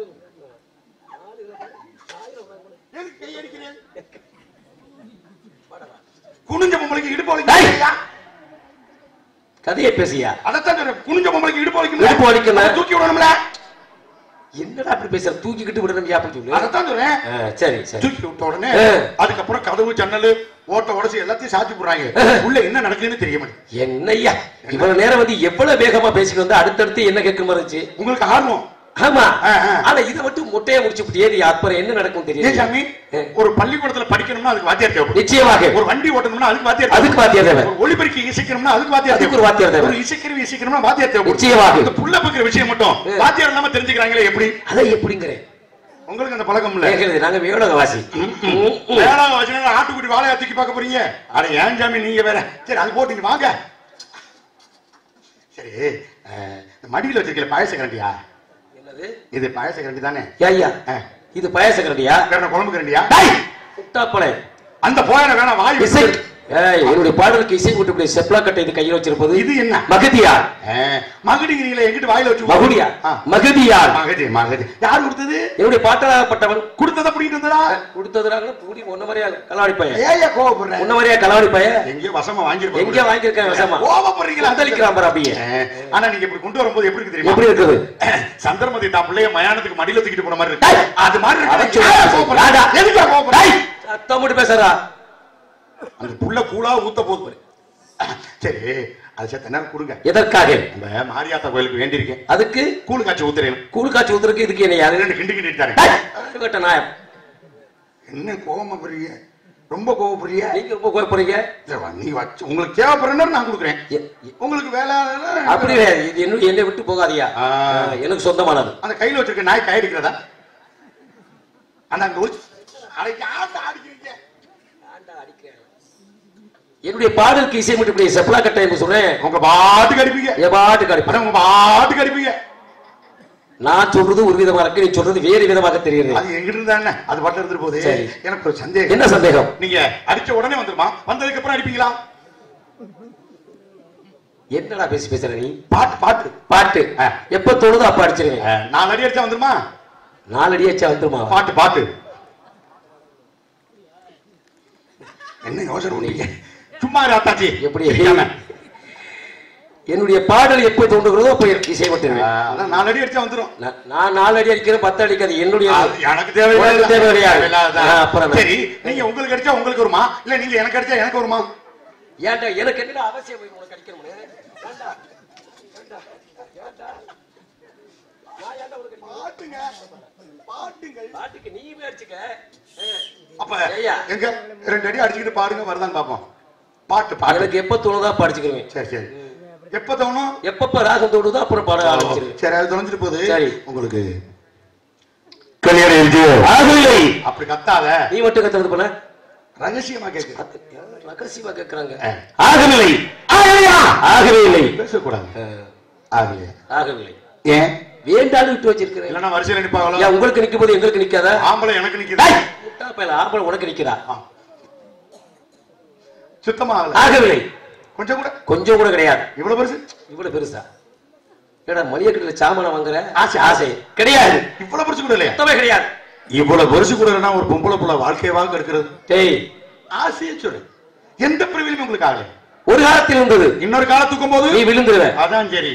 எதுக்கு கை அடிக்கிறேன்? குனிஞ்ச பொம்பளைக்கு இடுப்பு டேய். வலிக்கும் கதையை பேசியா அதைத்தான் சொல்றேன் குனிஞ்ச பொம்பளைக்கு இடுப்பு வலிக்கும் இடுப்பு வலிக்கும்ல. அப்ப தூக்கி விடணும்ல என்னடா அப்படி பேசுற தூக்கிக்கிட்டு விடணும் அப்படி சொல்லு அதைத்தான் சொல்றேன் ஆ, சரி சரி தூக்கி விட்ட உடனே ஆ. அதுக்கப்புறம் கதவு ஜன்னல் ஓட்ட உடச்சி எல்லாத்தையும் சாத்தி போடுறாங்க உள்ள என்ன நடக்குதுன்னு தெரிய மாட்டேங்குது என்னய்யா இவ்வளவு நேரம் வந்து எவ்வளவு வேகமா பேசிட்டு வந்து அடுத்தடுத்து என்ன கேட்க இருந்துச்சு உங்களுக்கு ஆர்வம் ஆமா ஆ, ஆ. ஆனா இதை மட்டும் முட்டையை முடிச்சு விட்டு ஏறி அப்புறம் என்ன நடக்கும் ஏன் தெரியும் சாமி ஒரு பள்ளிக்கூடத்துல படிக்கணும்னா அதுக்கு வாத்தியார் தேவைப்படும் நிச்சயமாக ஒரு வண்டி ஓட்டணும்னா அதுக்கு வாத்தியார் அதுக்கு வாத்தியார் தேவை. ஒரு ஒளிபெருக்கி இசைக்கணும்னா அதுக்கு வாத்தியார் அதுக்கு ஒரு வாத்தியார் தேவை. ஒரு இசைக்கருவி இசைக்கணும்னா வாத்தியார் தேவைப்படும் நிச்சயமாக. இந்த புள்ள பக்கிற விஷயம் மட்டும் ஆ. வாத்தியார் இல்லாம தெரிஞ்சுக்கிறாங்களே எப்படி அதை எப்படிங்கிறேன் உங்களுக்கு அந்த பழக்கம் இல்ல கேக்குறது நாங்க வேடக வாசி வேளாண் வச்சுனா ஆட்டுக்குட்டி வாழையா தூக்கி பார்க்க போறீங்க அட ஏன் சாமி நீங்க வேற சரி அது போட்டு வாங்க சரி அஹ், இந்த மடியில வச்சிருக்கல பாயச கரண்டியா என்னது இது பாயச கரண்டி தானே ஐயா ஆ. இது பாயாச கரண்டியா வேற என்ன குழம்பு கரண்டியா முட்டாப்பளை அந்த போயன வேணாம் வாய் இசை விட்டு. ஏய், என்னுடைய பாடலுக்கு இசை கூட்டு இப்படி செப்லா கட்டை இது கையில் வச்சிருப்பது இது என்ன மகதியா அஹ், மகுடிங்கிறீங்களே எங்கிட்டு வாயில வச்சு மகுடியா ஆ. மகதியார் மகதி மகதி யார் கொடுத்தது என்னுடைய பாட்டலாகப்பட்டவன் கொடுத்தத பிடிக்கிட்டு வந்தடா கொடுத்ததுனால பூடி ஒன்ன மாதிரியா கலவாடி பையன் ஏயா கோவப்படுறேன் உன்ன மாதிரியா கலவாடி பையன் எங்கேயோ வசமா வாங்கிருப்போம் எங்க வாங்கியிருக்கேன் விஷமா கோவப்படுறீங்களா கொந்தளிக்கிறான் பாரு அப்படியே அஹ், ஆனா நீங்க இப்படி கொண்டு வரும்போது எப்படி இருக்கு தெரியுமா எப்படி இருக்குது சந்திரமதி தான் பிள்ளைய மயானத்துக்கு மடியில தூக்கிட்டு போன மாதிரி இருக்கு டேய். அது மாதிரி அதை இருக்கு சொல்லு. ஏன் கோவப்படுற? வேண்டாம். எதுக்கு கோவப்படுற? டேய், சத்தம் மட்டும் பேசுறா அந்த புள்ள கூலா ஊத்த போகுது சரி அது சேர்த்த நேரம் கொடுங்க எதற்காக நம்ம மாரியாத்தா கோயிலுக்கு வேண்டியிருக்கேன் அதுக்கு கூழு காய்ச்சி ஊத்துறேன் கூழ் காய்ச்சி ஊத்துறதுக்கு இதுக்கு என்ன யாரு ரெண்டு கிண்டி கிண்டி தரேன் டேய், கேட்ட நாயம் என்ன கோவமா புரிய ரொம்ப கோவப்படுறிய நீங்க ரொம்ப கோயப்படுறீங்க நீ வச்சு உங்களுக்கு தேவைப்படுற நான் கொடுக்குறேன் எ- எ- உங்களுக்கு வேலை அப்படி கிடையாது இது என்ன என்னை விட்டு போகாதியா ஆ. எனக்கு சொந்தமானது அந்த கையில வச்சிருக்க நாய் கை அடிக்கிறதா அந்த அங்க ஒரு அட யார்டா அடிக்கிறீங்க என்னுடைய பாடலுக்கு இசை மட்டும் இப்படி செப்பலா கட்டை என்று சொன்னேன் உங்க பாட்டுக்கு அடிப்பீங்க என் பாட்டுக்கு அடிப்பேன் அட உங்க பாட்டுக்கு அடிப்பீங்க நான் சொல்றது ஒரு விதமா இருக்கு நீ சொல்றது வேறு விதமாக தெரியுது அது எங்கிட்டு இருந்தா என்ன அது பாட்டு இருந்துட்டு போகுது சரி. எனக்கு ஒரு சந்தேகம் என்ன சந்தேகம் நீங்க அடிச்ச உடனே வந்துருமா வந்ததுக்கு அப்புறம் அடிப்பீங்களா என்னடா பேசி பேசுற நீ பாட்டு பாட்டு பாட்டு ஆ. எப்ப தோணுதோ அப்ப அடிச்சிருவேன் அஹ், நாலு அடி அடிச்சா வந்துருமா நாலு அடி வச்சா வந்துருமா பாட்டு பாட்டு என்ன யோசனை பண்ணீங்க சும்மா இரு அத்தாச்சி எப்படி சிரிக்காம. என்னுடைய பாடல் எப்ப தோன்றுகிறதோ அப்ப எனக்கு இசை விட்டுருவேன் அஹ், அதான் நாலு அடி அடிச்சா வந்துரும் நான் நான் நாலு அடி அடிக்கிறேன் பத்து அடிக்காது என்னுடைய அது எனக்கு தேவையில்லை உனக்கு தேவை கிடையாது. தேவையில்லாததான். ஆ, அப்புறம் என்ன? சரி நீங்க உங்களுக்கு அடிச்சா உங்களுக்கு வருமா இல்ல நீங்க எனக்கு அடிச்சா எனக்கு வருமா ஏன்டா எனக்கு என்னடா அவசியம் போய் உனக்கு அடிக்கணும்னு ஏன்டா? பாட்டுங்க பாட்டுங்க பாட்டுக்கு நீயுமே அடிச்சுக்க அப்ப ஐயா. எங்க ரெண்டு அடி அடிச்சுக்கிட்டு பாடுங்க வருதான்னு பாப்போம் பாட்டு பாட்டு எனக்கு எப்ப தோணுதோ அப்ப அடிச்சுக்கிருவேன் சரி சரி எப்ப தோணும் எப்பப்ப ராகம் தோணுதோ அப்புறம் பாட ஆரம்பிச்சிருவேன் சரி அது தொலைஞ்சிட்டு போகுது சரி. உங்களுக்கு கல்யாணம் எழுதி ஆகவில்லை அப்படி கத்தாத நீ மட்டும் கத்துறது பண்ண ரகசியமா கேக்கு ரகசியமா கேக்குறாங்க ஆ. ஆகவில்லை ஆகலையா ஆகவே இல்லை பேசக்கூடாது ஆகலையா ஆகவில்லை ஏன் வேண்டாலும் விட்டு வச்சிருக்கிறேன் இல்லன்னா வரிசையில நிப்பாங்களோ ஏன் உங்களுக்கு நிக்கும் போது எங்களுக்கு நிக்காதா ஆம்பளை எனக்கு நிக்குது முட்டா பயல ஆம்பளை உனக்கு நிக்கிறா ஆ. சுத்தமா ஆகல ஆகவில்லை கொஞ்சம் கூட கொஞ்சம் கூட கிடையாது இவ்வளவு பெருசு இவ்வளவு பெருசா ஏடா மளிகை சாமான வாங்குற ஆசை. ஆசை கிடையாது இவ்வளவு பெருசு கூட இல்லையா சுத்தமே கிடையாது இவ்வளவு பெருசு கூட இல்லைன்னா ஒரு பொம்பளை புள்ள வாழ்க்கையை வாங்க இருக்கிறது டேய் ஆசையை சொல்லு எந்த பிரிவிலும் உங்களுக்கு ஆகல ஒரு காலத்தில் இருந்தது இன்னொரு கால தூக்கும் போது நீ விழுந்துருவ அதான் சரி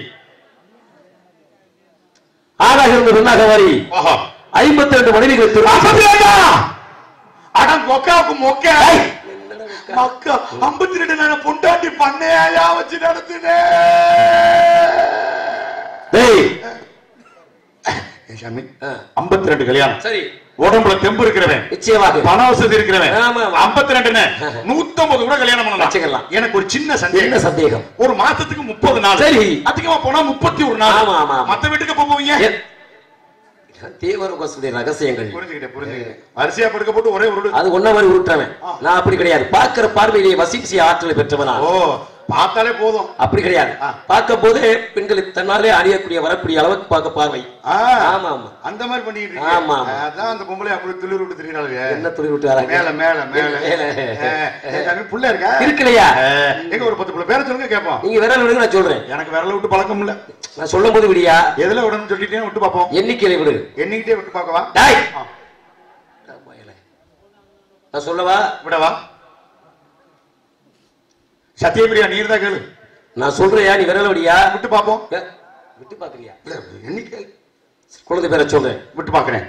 ஆறாக இருந்த பெண்ணாக மாறி ஓஹோ ஐம்பத்தி ரெண்டு மனைவிகள் திருமணம் அடம் கொக்காவுக்கு மொக்க மக்கா ஐம்பத்தி ரெண்டு நேரம் பொண்டாட்டி பண்ணையா வச்சு நடத்துனே டேய் சாமி ஆ. ஐம்பத்தி ரெண்டு கல்யாணம் சரி உடம்புல தெம்பு இருக்கிறவன் நிச்சயமாக பண வசதி இருக்கிறவன் ஆமா, ஆமா. ஐம்பத்தி ரெண்டுன்னு நூத்தம்பது கூட கல்யாணம் வச்சுக்கலாம். பண்ணலாம் எனக்கு ஒரு சின்ன என்ன சந்தேகம் சந்தேகம் ஒரு மாசத்துக்கு முப்பது நாள் சரி. அதிகமா போனா முப்பத்தி ஒரு நாள் ஆமா, ஆமா, ஆமா. மத்த வீட்டுக்கு எப்ப போவீங்க என்- தேவர் கோசுடைய ரகசியங்கள் புரிஞ்சுக்கிட்டேன் புரிஞ்சுக்கிட்டேன் வரிசையா படுக்க போட்டு ஒரே ஒரு அது ஒன்ன மாதிரி உருட்டுறவன் நான் அப்படி கிடையாது பார்க்கிற பார்வையிலேயே வசிப்பு செய்ய ஆற்றலை பெற்றவனா ஓ பார்த்தாலே போதும் அப்படி கிடையாது ஆ. பார்க்கும் போது பெண்களை தன்னாலே அணியக்கூடிய வரக்கூடிய அளவுக்கு பார்க்க பார்வை ஆ, ஆமா ஆமா அந்த மாதிரி பண்ணிட்டு ஆமா, இருக்கீங்க ஆமா. அதான் அந்த பொம்பளை அப்படி துளிர் விட்டு திரிகிறாளுங்க என்ன துணி விட்டு வராங்க மேல மேல மேல மேல. ஆ, என் தம்பி புள்ள இருக்கா இருக்கலையா ஆ, எங்க ஒரு பத்து புள்ள பேரை சொல்லுங்க கேட்போம் நீங்க விரல் விடுங்க நான் சொல்றேன் எனக்கு விரல விட்டு பழக்கம் இல்ல நான் சொல்லும் போது விடியா எதுல விடணும்னு சொல்லிட்டே விட்டு பார்ப்போம் எண்ணிக்கையில விடு எண்ணிக்கிட்டே விட்டு பார்க்கவா டேய் ஆ, நான் சொல்லவா விடவா சத்யபிரியா நீர் தான் கேளு நான் சொல்றியா நீ விரல் விடியா விட்டு பார்ப்போம் ஏ, விட்டு பாக்குறியா இல்ல, எண்ணிக்கை குழந்தை பேரை சொல்றேன் விட்டு பார்க்கிறேன்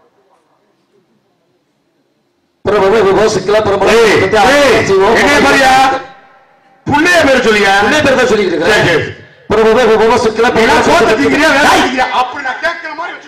பிரபல விமோசிக்கலாம் பிரபல ஏய், ஏய், என்னைய பாரியா? புள்ளைய பேரை சொல்லியா உள்ளே பேர் தான் சொல்லிட்டு சரி, இருக்கிறேன் சரி. பிரபல விமோசிக்கலாம் நீ எல்லாம் சோத்த திங்கிறியா, வேலை திங்கிறியா? அப்படி நான் கேட்கிற மாதிரி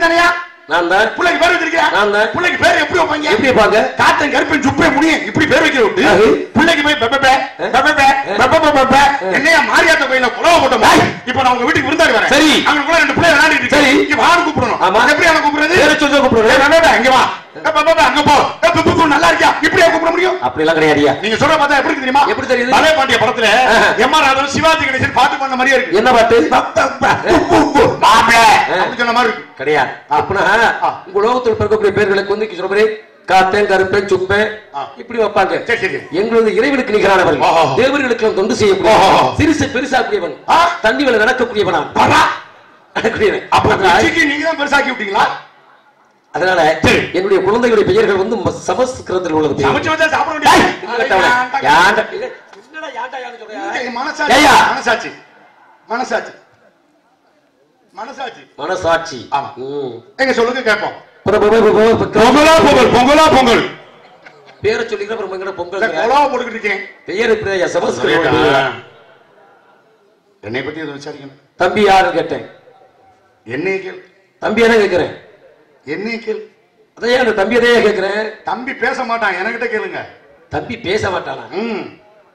தானயா நான் தான் பிள்ளைக்கு பேர் வச்சிருக்கியா நான் தான். பிள்ளைக்கு பேர் எப்படி வைப்பாங்க எப்படி வைப்பாங்க? காத்தன் கருப்பன் சுப்பே முடியும் இப்படி பேர் வைக்கிற விட்டு ஆஹு. பிள்ளைக்கு போய் பெப்பே பெப்பே பெப்பே பெப்பே என்னையா மாரியாத்த கோயில குலவ போட்டோம் இப்ப நான் உங்க வீட்டுக்கு விருந்தாடி வரேன் சரி. அங்கக்குள்ள ரெண்டு பிள்ளை விளையாடிட்டு இருக்கு சரி. இங்க வான்னு கூப்பிடணும் ஆமா. எப்படி அவனை கூப்பிடுறது பேரை சொல்லி தான் கூப்பிடுறது. ஏய், பெப்பே, இங்க வா ஏய், பெப்பே, அங்க போ ஏய், பெப்பே, பெப்பே, நல்லா இருக்கியா இப்படியா கூப்பிட முடியும் அப்படிலாம் கிடையாதுயா நீங்க சொல்ற பார்த்தா எப்படி இருக்கு தெரியுமா எப்படி தெரியுது? பழைய பாண்டிய படத்துல ஆஹா. எம் ஆர் ராதவன் சிவாஜி கணேசன் பாட்டு பண்ண மாதிரியே இருக்கு என்ன பாட்டு மாப்பிள அப்படி சொன்ன மாதிரி இருக்கு கிடையாது அப்படின்னா ஆ. உங்க உலகத்தில் பிறக்கக்கூடிய பேர்களுக்கு வந்து சொல்ற மாதிரி காத்தேன் கருப்பேன் சுப்பேன் ஆ. இப்படி வைப்பாங்க சரி, சரி. எங்களது இறைவனுக்கு நிகரானவர்கள் ஓஹோ. தேவர்களுக்கு நாம் தொண்டு செய்யக்கூடியவன் ஓஹோ. சிறுசு பெருசாக்கூடியவன் ஆ. தண்ணி வேலை நடக்கக்கூடியவனா பரா. நடக்கக்கூடியவன் அப்ப அதனால- பிச்சைக்கு நீங்க தான் பெருசாக்கி விட்டீங்களா அதனால சரி. என்னுடைய குழந்தைகளுடைய பெயர்கள் வந்து ம- சமஸ்கிருதத்தில் உள்ளது பெயர். சமைச்சு வச்சா சாப்பிட ஏய், வேண்டியது இன்னும் கட்டவனே. யாண்ட- இல்ல, என்னடா யாண்டா யான்னு சொல்றியா? மனசாட்சி ஏய்யா. மனசாட்சி மனசாட்சி மனசாட்சி மனசாட்சி ஆமா. ம். எங்க சொல்லுங்க கேட்போம் அப்புறம் பொ- பொ- பொ- பொ- பொங்கலா பொங்கல் பொங்கலா பொங்கல் பேரை சொல்லிக்கிற அப்புறம் எங்கட இல்ல பொங்கல் கொலவா போட்டுக்கிட்டு இருக்கேன் பெயர் இப்படியா சமஸ்கிருதம் என்னை பத்தி எதுவும் விசாரிக்கணும் தம்பி யாருன்னு கேட்டேன் என்னைய கேள் தம்பி என்ன கேட்கிறேன் என்னைய கேள் அதையே அந்த தம்பி அதையே கேட்கிறேன் தம்பி பேச மாட்டான் என்கிட்ட கேளுங்க தம்பி பேச மாட்டானா ம்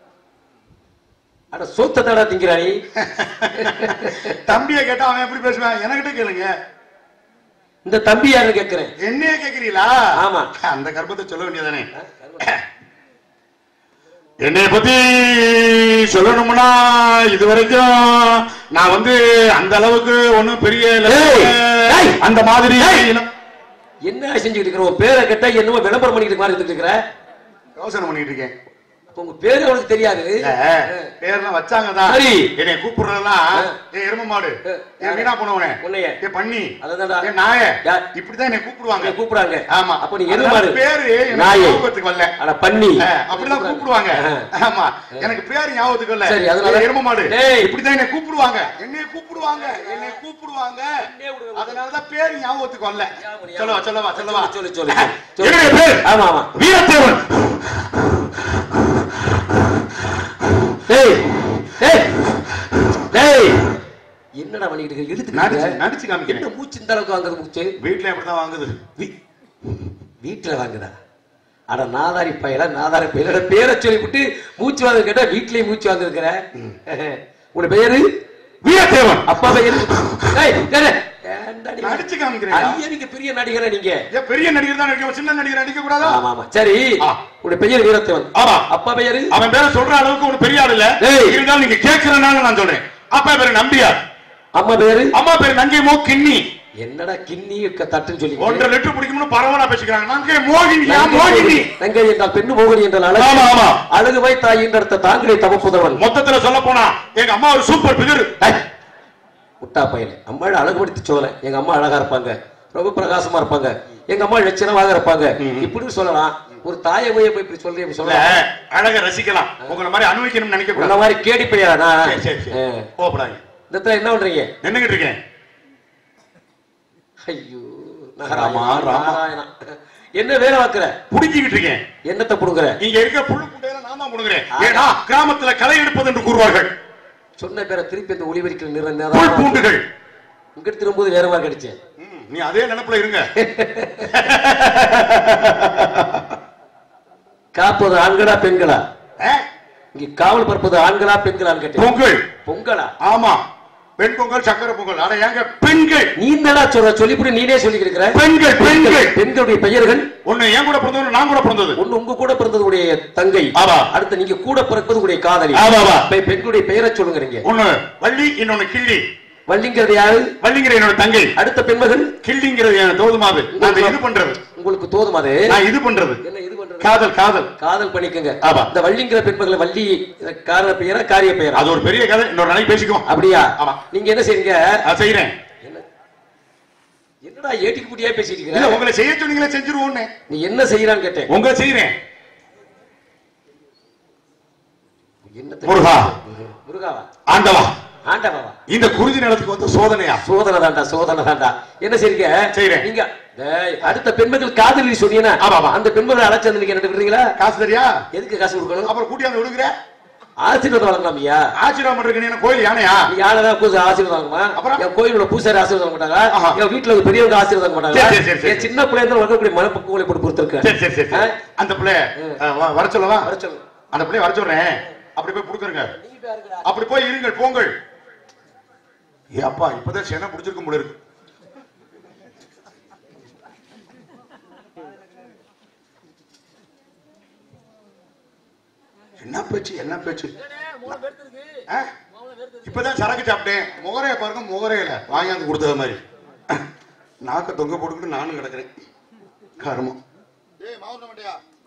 அட சோத்த தடா திங்கிறா நீ தம்பியை கேட்டா அவன் எப்படி பேசுவான் என்கிட்ட கேளுங்க இந்த தம்பி யாருன்னு கேட்கிறேன் என்னைய கேக்குறீங்களா ஆமா. அந்த கர்ப்பத்தை சொல்ல வேண்டியதானே என்னைய பத்தி சொல்லணும்னா இது வரைக்கும் நான் வந்து அந்த அளவுக்கு ஒண்ணும் பெரிய level- ஏய், ஏய். அந்த மாதிரி என்ன செஞ்சுக்கிட்டு இருக்கிற உன் பேரை கேட்டா என்னமோ விளம்பரம் பண்ணிக்கிட்டு மாதிரி இருந்துட்டு இருக்கிற யோசனை பண்ணிட்டு இருக்கேன் அப்ப உங்க பேரு அவனுக்கு தெரியாது இல்ல, பேர்லாம் வச்சாங்கதான் சரி. என்னை கூப்பிடுறதெல்லாம் ஆ. ஏ எரும மாடு ஆ. ஏ வீணா போனவனே உன்னைய. ஏ பண்ணி அதுதான்டா. ஏ நாய யார்? இப்படிதான் என்னை கூப்பிடுவாங்க உன்னை கூப்பிடுறாங்க ஆமா அப்ப நீ அதனால எருமாடு பேரு எனக்கு நாயே ஞாபகத்துக்கு வரல அட பண்ணி ஆ, அப்படிதான் கூப்பிடுவாங்க ஆ. ஆமா எனக்கு பேரு ஞாபகத்துக்கு இல்ல சரி, அதனால- எரும மாடு டேய். இப்படிதான் என்னை கூப்பிடுவாங்க என்னை கூப்பிடுவாங்க என்னை கூப்பிடுவாங்க அதனாலதான் பேரு ஞாபகத்துக்கு வரல சொல்லவா சொல்லவா சொல்லவா சொல்லு சொல்லு சொல்லு என்னுடைய பேர் ஆமா ஆமா வீரத்தேவன் டேய் டேய் டேய் என்னடா பண்ணிக்கிட்டு இருக்க இழுத்துக்கிட்டு நடிச்சு இருக்க? நடிச்சு காமிக்கிறேன் என்ன மூச்சு இந்த அளவுக்கு வாங்குது மூச்சு வீட்டுல எப்படிதான் வாங்குது வீ- வீட்டுல வாங்குதா அட நாதாரி பையல நாதாரி பையல பேரை சொல்லிவிட்டு மூச்சு வாங்க கேட்டா வீட்லயே மூச்சு வாங்க இருக்கிற உன் பேரு வீரத்தேவன் அப்பா பெயர் ஏய், டேய், டேய். ஏன்டா நீ- நடிச்சு காமிக்கிறேன் ஐயா, நீங்க பெரிய நடிகரா நீங்க ஏன் பெரிய நடிகர் தான் நடிக்க சின்ன நடிகர் நடிக்க கூடாதா ஆமா ஆமா சரி ஆ. உன் பெயர் வீரத்தேவன் ஆமா அப்பா பெயரு அவன் பேரை சொல்ற அளவுக்கு ஒரு பெரிய ஆள் இல்ல ஏய். இருந்தாலும் நீங்க கேட்கறனால நான் சொல்றேன் அப்பா பேரு நம்பியார் அம்மா பேரு அம்மா பேரு நங்கைமோ கிண்ணி என்னடா கிண்ணி க- தட்டுன்னு சொல்லி ஒன்றரை லிட்டர் பிடிக்கும்னு பரவலா பேசிக்கிறாங்க நங்கை மோகினியா மோகினி நங்கை என்றால் பெண்ணு மோகனி என்றால் ஆமா, அழகு ஆமா. அழகுவாய் தாய் என்றடுத்த தாங்களே தமப்புதவன் மொத்தத்துல சொல்ல போனா எங்க அம்மா ஒரு சூப்பர் பிகர் முட்டா பையன் அம்மா அழகுபடுத்தி சோழ எங்க அம்மா அழகா இருப்பாங்க ரொம்ப பிரகாசமா இருப்பாங்க எங்க அம்மா லட்சணமாக இருப்பாங்க இப்படி சொல்லலாம் ஒரு தாயை போய் போய் இப்படி சொல்லி இப்படி இல்ல சொல்ல அழக ரசிக்கலாம் உங்களை மாதிரி அனுபவிக்கணும்னு நினைக்க உன்ன கூடாது மாதிரி கேடி பையா நான் சரி, சரி, சரி. ஆ. கோபப்படாங்க இந்த இடத்துல என்ன பண்றீங்க நின்னுகிட்டு இருக்கேன் ஐயோ ராமா, நாராயணா, ராமா. நாராயணா. என்ன வேலை பார்க்கிற புடிக்கிட்டு இருக்கேன் என்னத்தை புடுங்குற இங்க இருக்க புல்லு குட்டையில நான் தான் புடுங்குறேன் ஏன்னா கிராமத்துல களை எடுப்பது என்று கூறுவார்கள் சொன்ன பேரை திருப்பி அந்த ஒளிவரிக்கிற புல் நிறம் பூண்டுகள் இங்க திரும்பும்போது வேற மாதிரி கிடைச்சேன் ம், நீ அதே நினைப்புல இருங்க காப்பது ஆண்களா பெண்களா ஆ? இங்க காவல் பறப்பது ஆண்களா பெண்களான்னு கேட்டேன் பொங்கல் பொங்கலா ஆமா பெண் பொங்கல் சக்கரை பொங்கல் அட ஏங்க பெண்கள் நீ என்னடா சொல்ற சொல்லிவிட்டு நீனே சொல்லி இருக்கிற பெண்கள் பெண்கள் பெண்களுடைய பெயர்கள் ஒண்ணு என் கூட பிறந்தது நான் கூட பிறந்தது ஒண்ணு உங்க கூட பிறந்தது உடைய தங்கை ஆமா. அடுத்து நீங்க கூட பிறப்பது உடைய காதலி ஆமா, ஆமா. இப்ப பெண்களுடைய பெயரை சொல்லுங்க நீங்க ஒண்ணு வள்ளி இன்னொன்னு கிள்ளி வள்ளிங்கிறது யாரு வள்ளிங்கிற என்னோட தங்கை அடுத்த பெண்மகள் கிள்ளிங்கிறது என் தோதுமாவு நான் இது பண்றது உங்களுக்கு தோதும் அது நான் இது பண்றது என்ன இது பண்றது காதல் காதல் காதல் பண்ணிக்கங்க ஆமா. இந்த வள்ளிங்கிற பெண்மகளை வள்ளி இது காரண பெயரா காரிய பெயரா அது ஒரு பெரிய கதை இன்னொரு நாளைக்கு பேசிக்குவோம் அப்படியா ஆமா. நீங்க என்ன செய்றீங்க நான் செய்யறேன் என்ன- என்னடா ஏட்டிக்கு குட்டியா பேசிட்டு இல்ல இருக்கிற உங்களை செய்ய சொன்னீங்களே செஞ்சிருவோன்னு நீ என்ன செய்யறான்னு கேட்டேன் உங்களை செய்யறேன் என்ன முருகா. முருகாவா ஆண்டவா ஆண்டவாவா இந்த குறிஞ்சி நிலத்துக்கு வந்து சோதனையா சோதனை தான்டா சோதனை தான்டா என்ன செய்றீங்க செய்றேன். நீங்க டேய், அடுத்த பெண்மகள் காதலி சொன்னீங்கன்னா ஆமா, ஆமா. அந்த பெண்மகளை அழைச்சு வந்து நீங்க என்ன விடுறீங்களா காசு தெரியா எதுக்கு காசு கொடுக்கணும் அப்புறம் கூட்டியாந்து விடுங்கிற ஆசீர்வாதம் வழங்கலாம் ஐயா ஆசீர்வாதம் பண்றதுக்கு நீ என்ன கோயில் யானையா நீ யாரெல்லாம் பூசை ஆசீர்வாதம் வாங்குமா அப்புறம்? என் கோயிலோட பூசாரி ஆசீர்வாதம் மாட்டாங்க ஆஹா. என் வீட்டுல இருக்க பெரியவங்க ஆசீர்வாதம் மாட்டாங்க சரி, சரி, சரி, சரி. என் சின்ன பிள்ளைங்க வளர்க்கக்கூடிய மனப்பக்குவங்களை போட்டு பொறுத்திருக்கேன் சரி சரி சரி சரி. அந்த பிள்ளை அஹ், வ- வர சொல்லவா வர சொல்லு. அந்த பிள்ளைய வர சொல்றேன் அப்படி போய் புடுக்குறங்க அப்படி போய் இருங்கள் போங்கள் ஏ அப்பா இப்பதான் சென பிடிச்சிருக்கும் போல இருக்கு என்ன பேச்சு என்ன பேச்சு ஆ? இப்பதான் சரக்கு சாப்பிட்டேன் முகரைய பாருங்க முகரையில வாங்கியாந்து கொடுத்தது மாதிரி நாக்க தொங்க போட்டுக்கிட்டு நானும் கிடக்குறேன் கர்மம் ஏய் மாவுன மண்டையா